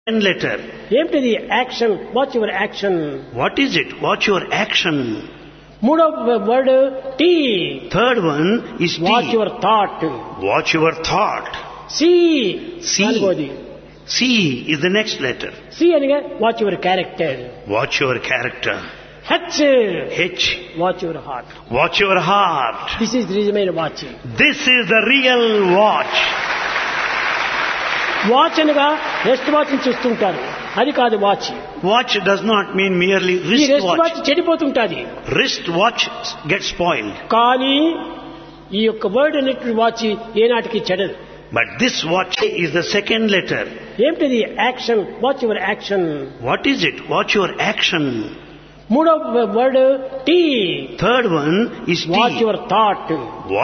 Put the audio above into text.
letter. ఏమిటిది action watch your action What is it? Watch your action. మూడో word T Third one is watch T. Your thought Watch your thought. C See. నాలుగోది C is the next letter. C అనగా watch your character Watch your character. H H. Watch your heart Watch your heart. This is నిజమైన watch This is the real watch. Watch అనగా wrist watch చూస్తుంటారు అది కాదు watch Watch does not mean merely ఈ wrist wrist watch watch. చెడిపోతుంటాది Wrist watch gets spoiled. కానీ ఈ యొక్క వర్డ్ అనేటువంటి వాచ్ ఏనాటికి చెడదు But this watch is the second letter. ఏమిటిది action watch your action What is it? Watch your action. మూడో word T Third one is watch T. Your thought